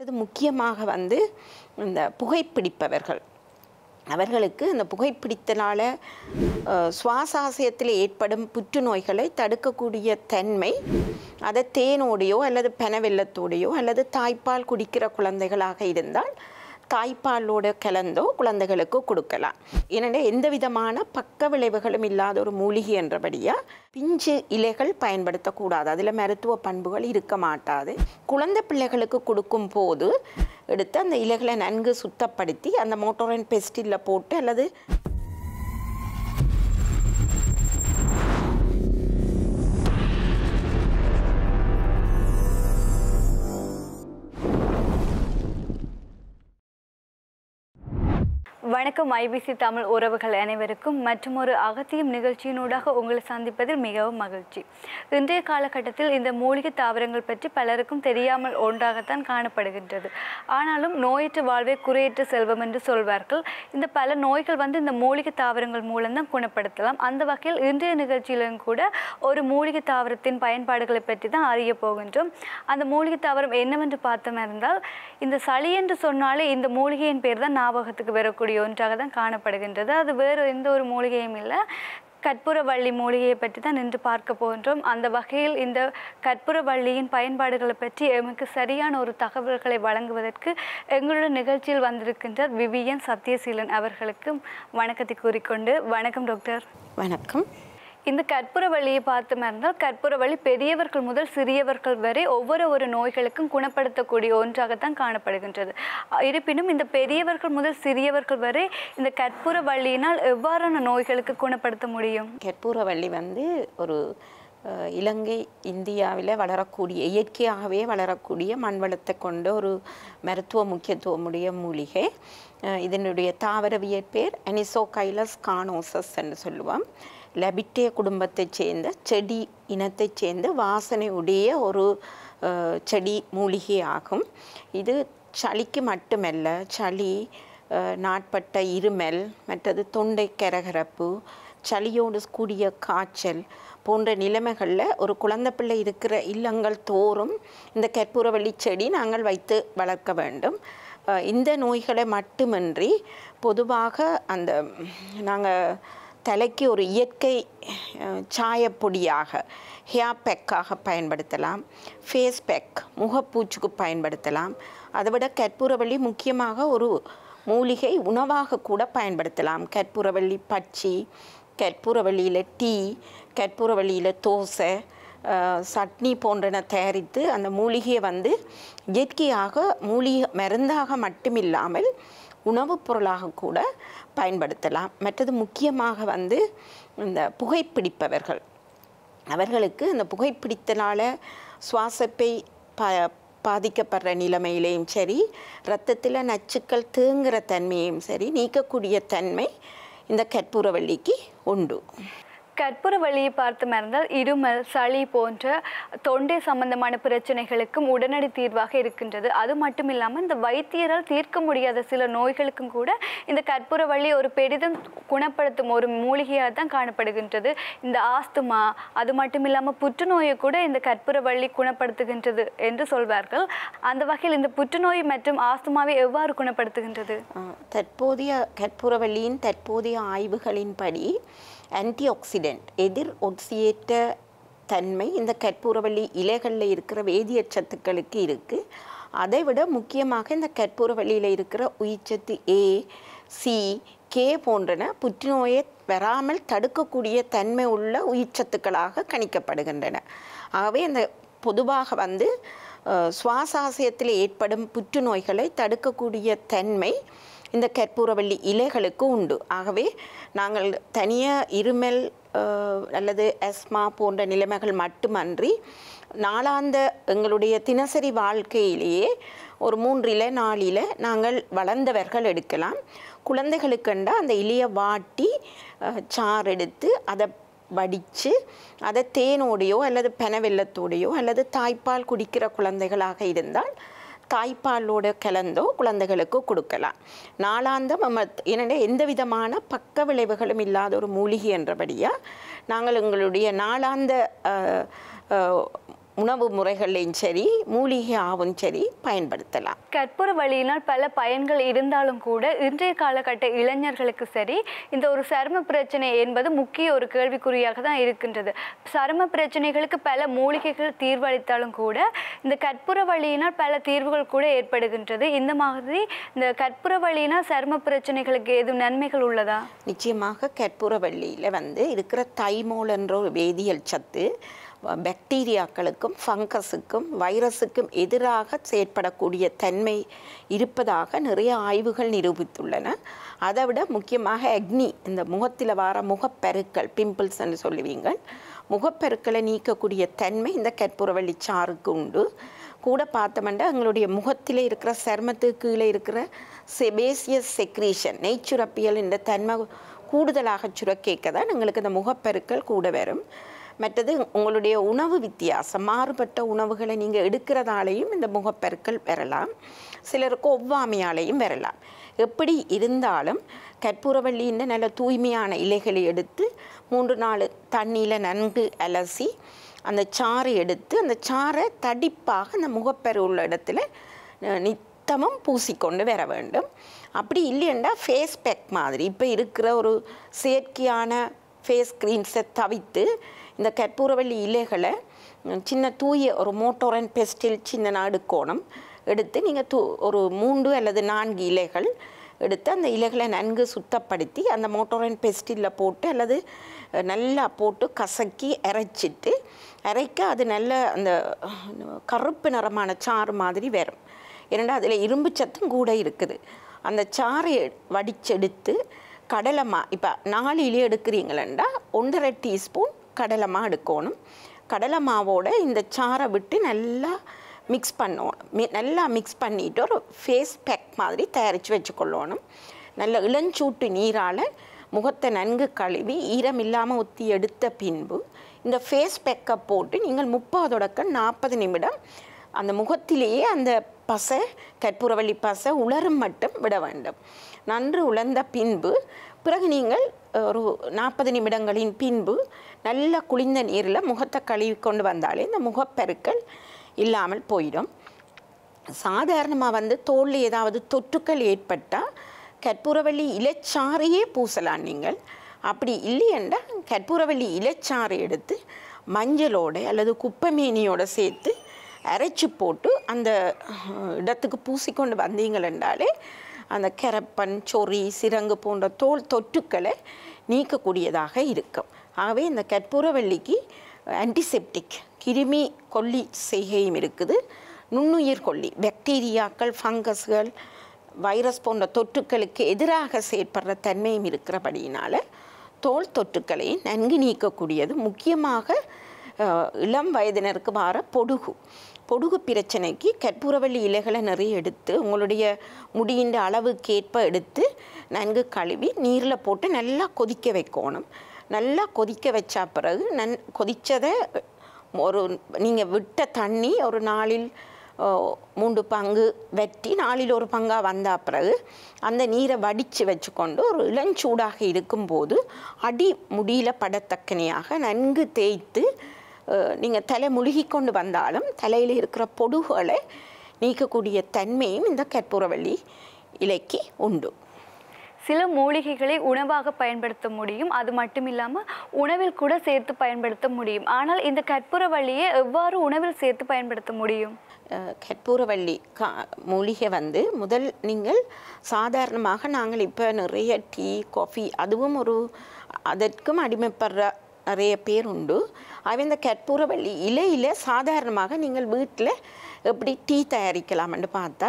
இது முக்கியமாக வந்து இந்த புகைப்பிடிப்பவர்கள் அவர்களுக்கு அந்த புகைப்பிடித்தலால் சுவாசாசயத்தில் ஏற்படும் புற்றுநோய்களை தடுக்கக்கூடிய தன்மை அதை தேனோடையோ அல்லது பெனவெல்லத்தோடையோ அல்லது தாய்ப்பால் குடிக்கிற குழந்தைகளாக இருந்தால் தாய்ப்பாலோட கலந்தோ குழந்தைகளுக்கு கொடுக்கலாம் ஏனென்னா எந்த விதமான பக்க விளைவுகளும் இல்லாத ஒரு மூலிகை என்றபடியாக பிஞ்சு இலைகள் பயன்படுத்தக்கூடாது அதில் மருத்துவ பண்புகள் இருக்க மாட்டாது குழந்தை பிள்ளைகளுக்கு கொடுக்கும் போது எடுத்து அந்த இலைகளை நன்கு சுத்தப்படுத்தி அந்த மோட்டோரன் பெஸ்டில் போட்டு அல்லது வணக்கம் ஐபிசி தமிழ் உறவுகள் அனைவருக்கும் மற்றும் ஒரு அகத்தியம் நிகழ்ச்சியினூடாக உங்களை சந்திப்பதில் மிகவும் மகிழ்ச்சி இன்றைய காலகட்டத்தில் இந்த மூலிகை தாவரங்கள் பற்றி பலருக்கும் தெரியாமல் ஒன்றாகத்தான் காணப்படுகின்றது ஆனாலும் நோயற்ற வாழ்வே குறையற்ற செல்வம் என்று சொல்வார்கள் இந்த பல நோய்கள் வந்து இந்த மூலிகை தாவரங்கள் மூலம்தான் குணப்படுத்தலாம் அந்த வகையில் இன்றைய நிகழ்ச்சியிலும் கூட ஒரு மூலிகை தாவரத்தின் பயன்பாடுகளை பற்றி தான் அறிய போகின்றோம் அந்த மூலிகை தாவரம் என்னவென்று பார்த்தோம் இருந்தால் இந்த சளி என்று சொன்னாலே இந்த மூலிகையின் பேர் தான் ஞாபகத்துக்கு வரக்கூடிய ஒன்றாக தான் காணப்படுகின்றது அது வேறு எந்த ஒரு மூலிகையும் இல்லை கற்பூரவள்ளி மூலிகையை பற்றி தான் நின்று பார்க்க போகின்றோம் அந்த வகையில் இந்த கற்பூரவள்ளியின் பயன்பாடுகளை பற்றி எமக்கு சரியான ஒரு தகவல்களை வழங்குவதற்கு எங்களுடைய நிகழ்ச்சியில் வந்திருக்கின்ற விவியன் சத்யசீலன் அவர்களுக்கு வணக்கத்தை கூறிக்கொண்டு வணக்கம் டாக்டர் வணக்கம் இந்த கற்பூரவள்ளியை பார்த்தோம் இருந்தால் கற்பூரவள்ளி பெரியவர்கள் முதல் சிறியவர்கள் வரை ஒவ்வொரு ஒரு நோய்களுக்கும் குணப்படுத்தக்கூடிய ஒன்றாகத்தான் காணப்படுகின்றது அஹ் இருப்பினும் இந்த பெரியவர்கள் முதல் சிறியவர்கள் வரை இந்த கற்பூரவள்ளியினால் எவ்வாறான நோய்களுக்கு குணப்படுத்த முடியும் கற்பூரவள்ளி வந்து ஒரு அஹ், இலங்கை இந்தியாவில் வளரக்கூடிய இயற்கையாகவே வளரக்கூடிய மண் வளத்தை கொண்ட ஒரு மருத்துவ முக்கியத்துவமுடைய மூலிகை அஹ், இதனுடைய தாவரவியற் பேர் அனிசோகைலஸ் கானோசஸ் என்று சொல்லுவோம் லெபிட்டே குடும்பத்தைச் சேர்ந்த செடி இனத்தைச் சேர்ந்த வாசனை உடைய ஒரு அஹ், செடி மூலிகை ஆகும் இது சளிக்கு மட்டுமல்ல சளி அஹ், நாட்பட்ட இருமல் மற்றது தொண்டை கரகரப்பு சளியோடு கூடிய காய்ச்சல் போன்ற நிலைமைகளில் ஒரு குழந்தை பிள்ளை இருக்கிற இல்லங்கள் தோறும் இந்த கற்பூரவள்ளி செடி நாங்கள் வைத்து வளர்க்க வேண்டும் அஹ், இந்த நோய்களை மட்டுமின்றி பொதுவாக அந்த நாங்கள் தலைக்கு ஒரு இயற்கை அஹ், சாயப்பொடியாக ஹேர் பேக்காக பயன்படுத்தலாம் ஃபேஸ் பேக் முகப்பூச்சுக்கு பயன்படுத்தலாம் அதை விட கற்பூரவள்ளி முக்கியமாக ஒரு மூலிகை உணவாக கூட பயன்படுத்தலாம் கற்பூரவள்ளி பச்சி கற்பூரவள்ளியில் டீ கற்பூரவள்ளியில் தோசை அஹ், சட்னி போன்றன தயாரித்து அந்த மூலிகையை வந்து இயற்கையாக மூலிகை மருந்தாக மட்டுமில்லாமல் உணவுப் பொருளாக கூட பயன்படுத்தலாம் மற்றது முக்கியமாக வந்து இந்த புகைப்பிடிப்பவர்கள் அவர்களுக்கு அந்த புகைப்பிடித்தலால் சுவாசப்பை ப பாதிக்கப்படுற நிலைமையிலையும் சரி இரத்தத்தில் நச்சுக்கள் தேங்குகிற தன்மையும் சரி நீக்கக்கூடிய தன்மை இந்த கற்பூரவள்ளிக்கு உண்டு கற்பூரவள்ளியை பார்த்தோம் இருந்தால் இருமல் சளி போன்ற தொண்டை சம்பந்தமான பிரச்சனைகளுக்கும் உடனடி தீர்வாக இருக்கின்றது அது மட்டும் இல்லாமல் இந்த வைத்தியரால் தீர்க்க முடியாத சில நோய்களுக்கும் கூட இந்த கற்பூரவள்ளி ஒரு பெரிதும் குணப்படுத்தும் ஒரு மூலிகையாக தான் காணப்படுகின்றது இந்த ஆஸ்துமா அது மட்டும் இல்லாமல் புற்றுநோயை கூட இந்த கற்பூரவள்ளி குணப்படுத்துகின்றது என்று சொல்வார்கள் அந்த வகையில் இந்த புற்றுநோய் மற்றும் ஆஸ்துமாவை எவ்வாறு குணப்படுத்துகின்றது அஹ், தற்போதைய கற்பூரவள்ளியின் தற்போதைய ஆய்வுகளின்படி ஆன்டி ஆக்சிடென்ட் எதிர் ஒட்சியேற்ற தன்மை இந்த கற்பூரவள்ளி இலைகளில் இருக்கிற வேதியச் சத்துக்களுக்கு இருக்குது அதை விட முக்கியமாக இந்த கற்பூரவள்ளியில் இருக்கிற உயிர்ச்சத்து ஏ சி கே போன்றன புற்றுநோயை வராமல் தடுக்கக்கூடிய தன்மை உள்ள உயிர்ச்சத்துக்களாக கணிக்கப்படுகின்றன ஆகவே இந்த பொதுவாக வந்து அஹ், சுவாசாசயத்தில் ஏற்படும் புற்றுநோய்களை தடுக்கக்கூடிய தன்மை இந்த கற்பூரவள்ளி இலைகளுக்கு உண்டு ஆகவே நாங்கள் தனியாக இருமல் அஹ், அல்லது அஸ்மா போன்ற நிலைமைகள் மட்டுமன்றி நாளாந்த எங்களுடைய தினசரி வாழ்க்கையிலேயே ஒரு மூன்றில நாலில நாங்கள் வளர்ந்தவர்கள் எடுக்கலாம் குழந்தைகளுக்கண்டா அந்த இலையை வாட்டி அஹ், சாறு எடுத்து அதை வடித்து அதை தேனோடையோ அல்லது பெனவெல்லத்தோடையோ அல்லது தாய்ப்பால் குடிக்கிற குழந்தைகளாக இருந்தால் தாய்ப்பாலோட கலந்தோ குழந்தைகளுக்கு கொடுக்கலாம் நாளாந்தம் நம்ம என்னென்ன எந்த விதமான பக்க விளைவுகளும் இல்லாத ஒரு மூலிகை என்றபடியாக நாங்கள் எங்களுடைய நாளாந்த அஹ், அஹ், உணவு முறைகள்லையும் சரி மூலிகை ஆவும் சரி பயன்படுத்தலாம் கற்பூர வழியினால் பல பயன்கள் இருந்தாலும் கூட இன்றைய காலகட்ட இளைஞர்களுக்கு சரி இந்த ஒரு சரும பிரச்சனை என்பது முக்கிய ஒரு கேள்விக்குறியாக தான் இருக்கின்றது சரும பிரச்சனைகளுக்கு பல மூலிகைகள் தீர்வளித்தாலும் கூட இந்த கற்பூர வழியினால் பல தீர்வுகள் கூட ஏற்படுகின்றது இந்த மாதிரி இந்த கற்பூர வழியினால் சரும பிரச்சனைகளுக்கு எதுவும் நன்மைகள் உள்ளதா நிச்சயமாக கற்பூரவள்ளியில் வந்து இருக்கிற தைமோல் என்ற ஒரு வேதியியல் சத்து வ- பாக்டீரியாக்களுக்கும் ஃபங்கஸுக்கும் வைரஸுக்கும் எதிராக செயற்படக்கூடிய தன்மை இருப்பதாக நிறைய ஆய்வுகள் நிரூபித்துள்ளன அதை விட முக்கியமாக அக்னி இந்த முகத்தில் வர முகப்பெருக்கள் பிம்பிள்ஸ்ன்னு சொல்லுவீங்க முகப்பெருக்களை நீக்கக்கூடிய தன்மை இந்த கற்பூரவள்ளி சாறுக்கு உண்டு கூட பார்த்தோம்னா எங்களுடைய முகத்தில் இருக்கிற சருமத்துக்கு கீழே இருக்கிற செபேசியஸ் செக்ரீஷன் நெய்ச்சுரப்பியல் என்ற தன்மை கூடுதலாக சுரக்கேக்க தான் எங்களுக்கு இந்த முகப்பெருக்கள் கூட வரும் மற்றது உங்களுடைய உணவு வித்தியாசம் மாறுபட்ட உணவுகளை நீங்கள் எடுக்கிறதாலேயும் இந்த முகப்பெருக்கள் வரலாம் சிலருக்கு ஒவ்வாமையாலேயும் வரலாம் எப்படி இருந்தாலும் கற்பூரவள்ளியின் நல்ல தூய்மையான இலைகளை எடுத்து மூன்று நாலு தண்ணியில் நன்கு அலசி அந்த சாறை எடுத்து அந்த சாறை தடிப்பாக அந்த முகப்பெரு உள்ள இடத்துல அஹ், நித்தமும் பூசிக்கொண்டு வர வேண்டும் அப்படி இல்லையண்டா ஃபேஸ் பேக் மாதிரி இப்போ இருக்கிற ஒரு செயற்கையான ஃபேஸ் க்ரீம்ஸை தவிர்த்து இந்த கற்பூரவள்ளி இலைகளை உம், சின்ன தூய ஒரு மோட்டோரன் பெஸ்டில் சின்ன நாடுக்கோணம் எடுத்து நீங்கள் தூ ஒரு மூன்று அல்லது நான்கு இலைகள் எடுத்து அந்த இலைகளை நன்கு சுத்தப்படுத்தி அந்த மோட்டோரன் பெஸ்டிலில் போட்டு அல்லது அஹ், நல்லா போட்டு கசக்கி அரைச்சிட்டு அரைக்க அது நல்ல அந்த அஹ், கருப்பு நிறமான சாறு மாதிரி வரும் ஏன்னா அதில் இரும்பு சத்தும் கூட இருக்குது அந்த சாறை வடிச்செடுத்து கடலைமா இப்போ நாலு இலை எடுக்கிறீங்களா ஒன்றரை டீஸ்பூன் கடலைமா எடுக்கணும் கடலை மாவோட இந்த சாறை விட்டு நல்லா மிக்ஸ் பண்ணணும் மி நல்லா மிக்ஸ் பண்ணிட்டு ஒரு ஃபேஸ் பேக் மாதிரி தயாரித்து வச்சுக்கொள்ளணும் நல்ல இளஞ்சூட்டு நீரால் முகத்தை நன்கு கழுவி ஈரம் இல்லாமல் ஊற்றி எடுத்த பின்பு இந்த ஃபேஸ் பேக்கை போட்டு நீங்கள் முப்பது தொடக்கம் நாற்பது நிமிடம் அந்த முகத்திலேயே அந்த பசை கற்பூரவள்ளி பசை உலரும் மட்டும் விட வேண்டும் நன்று உலர்ந்த பின்பு பிறகு நீங்கள் ஒரு நாற்பது நிமிடங்களின் பின்பு நல்ல குளிர்ந்த நீரில் முகத்தை கழுவி கொண்டு வந்தாலே இந்த முகப்பெருக்கள் இல்லாமல் போயிடும் சாதாரணமாக வந்து தோலில் ஏதாவது தொற்றுக்கள் ஏற்பட்டால் கற்பூரவள்ளி இலைச்சாறையே பூசலாம் நீங்கள் அப்படி இல்லையென்றா கற்பூரவள்ளி இலைச்சாறை எடுத்து மஞ்சளோட அல்லது குப்பைமேனியோட சேர்த்து அரைச்சி போட்டு அந்த அஹ், இடத்துக்கு பூசிக்கொண்டு வந்தீங்களென்றாலே அந்த கரப்பன் சொறி சிரங்கு போன்ற தோல் தொற்றுக்களை நீக்கக்கூடியதாக இருக்கும் ஆகவே இந்த கற்பூரவள்ளிக்கு ஆன்டிசெப்டிக் கிருமி கொல்லி செய்கையும் இருக்குது நுண்ணுயிர் கொல்லி பாக்டீரியாக்கள் ஃபங்கஸ்கள் வைரஸ் போன்ற தொற்றுக்களுக்கு எதிராக செயற்படுற தன்மையும் இருக்கிறபடியினால தோல் தொற்றுக்களை நன்கு நீக்கக்கூடியது முக்கியமாக அஹ், இளம் வயதினருக்கு வர பொடுகு பொடுகு பிரச்சனைக்கு கற்பூரவள்ளி இலைகளை நிறைய எடுத்து உங்களுடைய முடியின் அளவுக்கேற்ப எடுத்து நன்கு கழுவி நீரில் போட்டு நல்லா கொதிக்க வைக்கணும் நல்லா கொதிக்க வச்ச பிறகு நன் கொதித்ததை ஒரு நீங்கள் விட்ட தண்ணி ஒரு நாளில் ஓ, மூன்று பங்கு வெட்டி நாளில் ஒரு பங்காக வந்த பிறகு அந்த நீரை வடித்து வச்சுக்கொண்டு ஒரு இளஞ்சூடாக இருக்கும்போது அடி முடியில் படத்தக்கனையாக நன்கு தேய்த்து நீங்கள் தலை முழுகி கொண்டு வந்தாலும் தலையில் இருக்கிற பொடுகுகளை நீக்கக்கூடிய தன்மையும் இந்த கற்பூரவள்ளி இலைக்கு உண்டு சில மூலிகைகளை உணவாக பயன்படுத்த முடியும் அது மட்டும் இல்லாமல் உணவில் கூட சேர்த்து பயன்படுத்த முடியும் ஆனால் இந்த கற்பூரவள்ளியை எவ்வாறு உணவில் சேர்த்து பயன்படுத்த முடியும் அஹ், கற்பூரவள்ளி கா மூலிகை வந்து முதல் நீங்கள் சாதாரணமாக நாங்கள் இப்போ நிறைய டீ காஃபி அதுவும் ஒரு அதற்கும் அடிமைப்படுற நிறைய பேர் உண்டு அவை இந்த கற்பூரவள்ளி இலையில் சாதாரணமாக நீங்கள் வீட்டில் எப்படி டீ தயாரிக்கலாம்னு பார்த்தா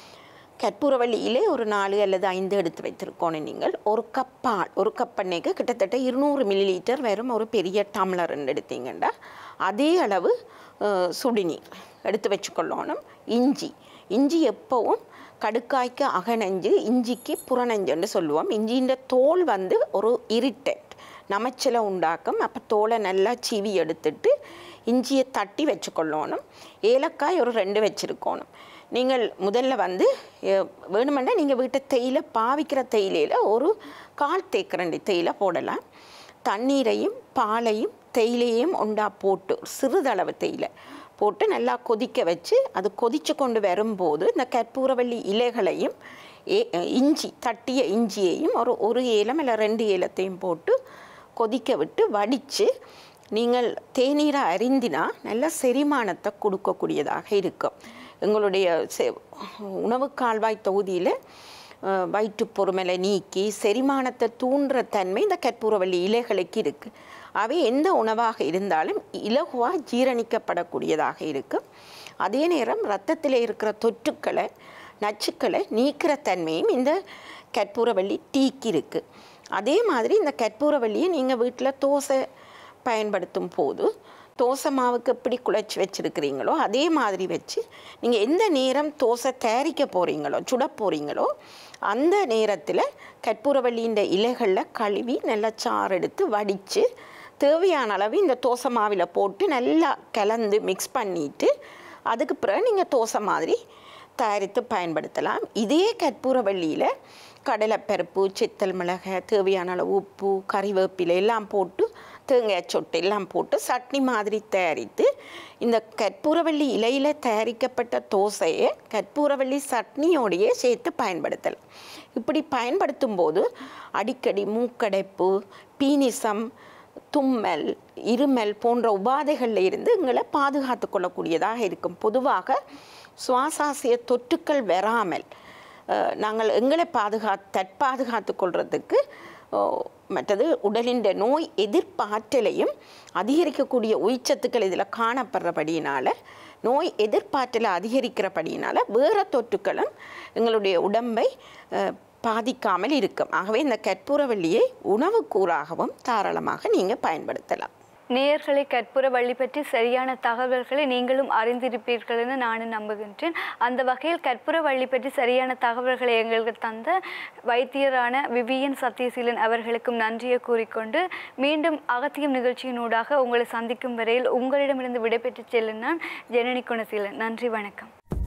கற்பூரவள்ளி இலை ஒரு நாலு அல்லது ஐந்து எடுத்து வைத்திருக்கோணும் நீங்கள் ஒரு கப் பால் ஒரு கப் எண்ணெய்க்கு கிட்டத்தட்ட இருநூறு மில்லி லிட்டர் வெறும் ஒரு பெரிய டம்ளர்ன்னு எடுத்தீங்கன்னா அதே அளவு அஹ், சுடுநீர் எடுத்து வச்சுக்கொள்ளணும் இஞ்சி இஞ்சி எப்பவும் கடுக்காய்க்கு அகநஞ்சு இஞ்சிக்கு புறநஞ்சுன்னு சொல்லுவோம் இஞ்சின்ற தோல் வந்து ஒரு இரிட்டட் நமைச்சலை உண்டாக்கும் அப்போ தோலை நல்லா சீவி எடுத்துட்டு இஞ்சியை தட்டி வச்சுக்கொள்ளணும் ஏலக்காய் ஒரு ரெண்டு வச்சுருக்கணும் நீங்கள் முதல்ல வந்து எ- வேணுமெண்டா நீங்கள் வீட்டை தேயிலை பாவிக்கிற தேயிலையில் ஒரு கால் தேக்கரண்டி தேயிலை போடலாம் தண்ணீரையும் பாலையும் தேயிலையும் உண்டா போட்டு சிறிதளவு தேயிலை போட்டு நல்லா கொதிக்க வச்சு அது கொதிச்சு கொண்டு வரும்போது இந்த கற்பூரவள்ளி இலைகளையும் ஏ இஞ்சி தட்டிய இஞ்சியையும் ஒரு ஒரு ஏலம் இல்லை ரெண்டு ஏலத்தையும் போட்டு கொதிக்க விட்டு வடித்து நீங்கள் தேநீரை அருந்தினா நல்ல செரிமானத்தை கொடுக்கக்கூடியதாக இருக்கும் எங்களுடைய செ உணவு கால்வாய் தொகுதியில் அஹ், வயிற்றுப் பொறுமலை நீக்கி செரிமானத்தை தூண்டுற தன்மை இந்த கற்பூரவள்ளி இலைகளுக்கு இருக்குது அவை எந்த உணவாக இருந்தாலும் இலகுவாக ஜீரணிக்கப்படக்கூடியதாக இருக்கும் அதே நேரம் ரத்தத்தில் இருக்கிற தொற்றுக்களை நச்சுக்களை நீக்கிற தன்மையும் இந்த கற்பூரவள்ளி டீக்கு இருக்குது அதே மாதிரி இந்த கற்பூரவள்ளியை நீங்கள் வீட்டில் தோசை பயன்படுத்தும் போது தோசை மாவுக்கு எப்படி குழைச்சி வச்சுருக்கிறீங்களோ அதே மாதிரி வச்சு நீங்கள் எந்த நேரம் தோசை தயாரிக்க போகிறீங்களோ சுட போகிறீங்களோ அந்த நேரத்தில் கற்பூரவள்ளியின் இலைகளில் கழுவி நல்லா சாறு எடுத்து வடித்து தேவையான அளவு இந்த தோசை மாவில் போட்டு நல்லா கலந்து மிக்ஸ் பண்ணிட்டு அதுக்கு பிறகு நீங்கள் தோசை மாதிரி தயாரித்து பயன்படுத்தலாம் இதே கற்பூரவள்ளியில் கடலைப்பருப்பு சித்தல் மிளகாய் தேவையான அளவு உப்பு கறிவேப்பிலை எல்லாம் போட்டு தேங்காய் சொட்டு எல்லாம் போட்டு சட்னி மாதிரி தயாரித்து இந்த கற்பூரவள்ளி இலையில் தயாரிக்கப்பட்ட தோசையை கற்பூரவள்ளி சட்னியோடையே சேர்த்து பயன்படுத்தலாம் இப்படி பயன்படுத்தும் போது அடிக்கடி மூக்கடைப்பு பீனிசம் தும்மல் இருமல் போன்ற உபாதைகளில் இருந்து எங்களை பாதுகாத்து கொள்ளக்கூடியதாக இருக்கும் பொதுவாக சுவாசாசிய தொற்றுக்கள் வராமல் அஹ், நாங்கள் எங்களை பாதுகா தற்பாதுகாத்து கொள்றதுக்கு ஓ, மற்றது உடலின் நோய் எதிர்ப்பாற்றலையும் அதிகரிக்கக்கூடிய உயிர்ச்சத்துக்கள் இதில் காணப்படுறபடியினால நோய் எதிர்ப்பாற்றலை அதிகரிக்கிறபடியினால வேறு தொற்றுக்களும் எங்களுடைய உடம்பை அஹ், பாதிக்காமல் இருக்கும் ஆகவே இந்த கற்பூரவள்ளியை உணவுக்கூறாகவும் தாராளமாக நீங்கள் பயன்படுத்தலாம் நேயர்களை கற்பூர வள்ளி பற்றி சரியான தகவல்களை நீங்களும் அறிந்திருப்பீர்கள் என நானும் நம்புகின்றேன் அந்த வகையில் கற்பூர வள்ளி பற்றி சரியான தகவல்களை எங்களுக்கு தந்த வைத்தியரான விவியன் சத்யசீலன் அவர்களுக்கும் நன்றியை கூறிக்கொண்டு மீண்டும் அகத்தியம் நிகழ்ச்சியினூடாக உங்களை சந்திக்கும் வரையில் உங்களிடமிருந்து விடைபெற்று செல்லும் நான் ஜனனி குணசீலன் நன்றி வணக்கம்